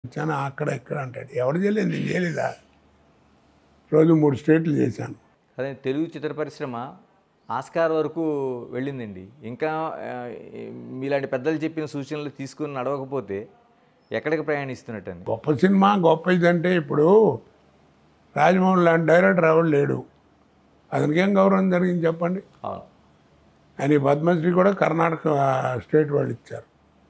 ఇచ్చాను అక్కడ ఇక్కడ అంటాడు ఎవడు చేయలేదు నేను చేయలేదా రోజు మూడు స్టేట్లు చేశాను అదే తెలుగు చిత్ర పరిశ్రమ ఆస్కార్ వరకు వెళ్ళిందండి ఇంకా ఆ, మీలాంటి పెద్దలు చెప్పిన సూచనలు తీసుకుని నడవకపోతే ఎక్కడికి ప్రయాణిస్తున్నట్టండి గొప్ప సినిమా గొప్ప ఇదంటే ఇప్పుడు రాజమౌళి లాంటి డైరెక్టర్ ఎవరు లేడు అతనికి ఏం గౌరవం జరిగింది చెప్పండి అవును ఆయన ఈ పద్మశ్రీ కూడా కర్ణాటక స్టేట్ వాళ్ళు ఇచ్చారు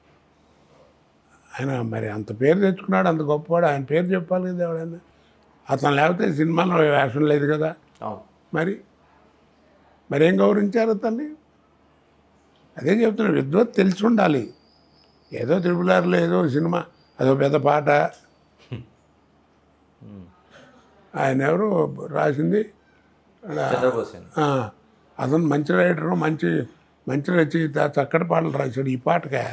ఆయన మరి అంత పేరు తెచ్చుకున్నాడు అంత గొప్పవాడు ఆయన పేరు చెప్పాలి కదా ఎవడైనా అతను లేకపోతే సినిమాలో వేషం లేదు కదా అవును మరి మరి ఏం గౌరవించారు అతన్ని అదే చెప్తున్నా విద్వత్ తెలిసి ఉండాలి ఏదో త్రిపులార్లో ఏదో సినిమా అదో పెద్ద పాట ఆయన ఎవరు రాసింది చంద్రబోస్ అండి ఆ, అతను మంచి రైటరు మంచి మంచి రచయిత చక్కటి పాటలు రాశాడు ఈ పాటకే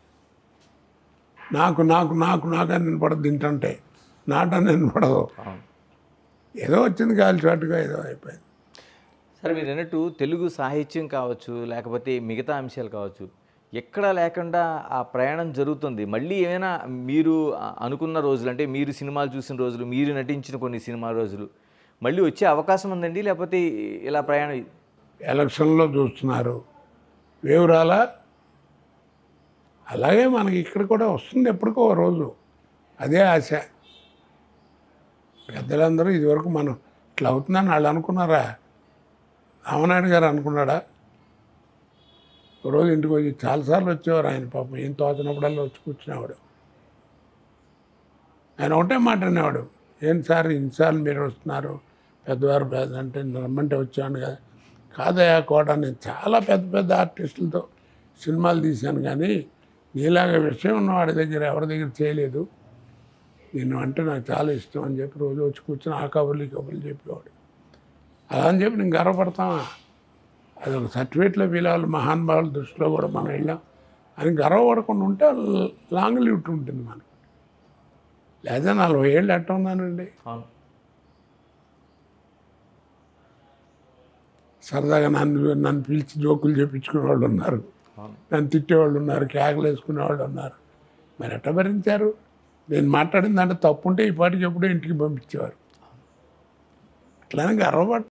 నాకు నాకు నాకు నాకు అని వినపడదు తింటుంటే నాటని వినపడదు అవును ఏదో వచ్చింది కాల్చినట్టుగా ఏదో అయిపోయింది సరే మీరు అన్నట్టు తెలుగు సాహిత్యం కావచ్చు లేకపోతే మిగతా అంశాలు కావచ్చు ఎక్కడా లేకుండా ఆ ప్రయాణం జరుగుతుంది మళ్ళీ ఏమైనా మీరు ఆ, అనుకున్న రోజులు అంటే మీరు సినిమాలు చూసిన రోజులు మీరు నటించిన కొన్ని సినిమా రోజులు మళ్ళీ వచ్చే అవకాశం ఉందండి లేకపోతే ఇలా ప్రయాణం ఎలక్షన్లో చూస్తున్నారు వివరాల అలాగే మనకి ఇక్కడ కూడా వస్తుంది ఎప్పటికో ఓ రోజు అదే ఆశ పెద్దలందరూ ఇదివరకు మనం ఇట్లా అవుతుందని వాళ్ళు అనుకున్నారా రామనాయుడు గారు అనుకున్నాడా ఓ రోజు ఇంటికి వచ్చి చాలాసార్లు వచ్చేవారు ఆయన పాపం ఏం తోచినప్పుడల్లా వచ్చి కూర్చునేవాడు ఆయన ఒకటే మాట అనేవాడు ఏం సార్ ఇన్నిసార్లు మీరు వస్తున్నారు పెద్దవారు పెద్ద అంటే రమ్మంటే వచ్చాను కదా కాదయా కోట నేను చాలా పెద్ద పెద్ద ఆర్టిస్టులతో సినిమాలు తీశాను కానీ నీలాగా విషయం ఉన్న వాడి దగ్గర ఎవరి దగ్గర చేయలేదు నేను అంటే నాకు చాలా ఇష్టం అని చెప్పి రోజు వచ్చి కూర్చొని ఆ కబుర్లు ఈ కబుర్లు చెప్పేవాడు అలా అని చెప్పి నేను గర్వపడతామా అది ఒక సర్టిఫికేట్లో వీళ్ళు మహానుభావుల దృష్టిలో కూడా మనం వెళ్ళాం అని గర్వపడకుండా ఉంటే లాంగ్ లివ్ ఉంటుంది మనకి లేదా నలభై ఏళ్ళు ఎట్ట ఉన్నానండి అవును సరదాగా నన్ను నన్ను పిలిచి జోకులు చెప్పించుకునే వాళ్ళు ఉన్నారు అవును నన్ను తిట్టేవాళ్ళు ఉన్నారు కేకలు వేసుకునే వాళ్ళు ఉన్నారు మరి ఎట్ట భరించారు నేను మాట్లాడిందంటే తప్పు ఉంటే ఈ పాటికి ఎప్పుడో ఇంటికి పంపించేవారు అట్లానే గర్వపడ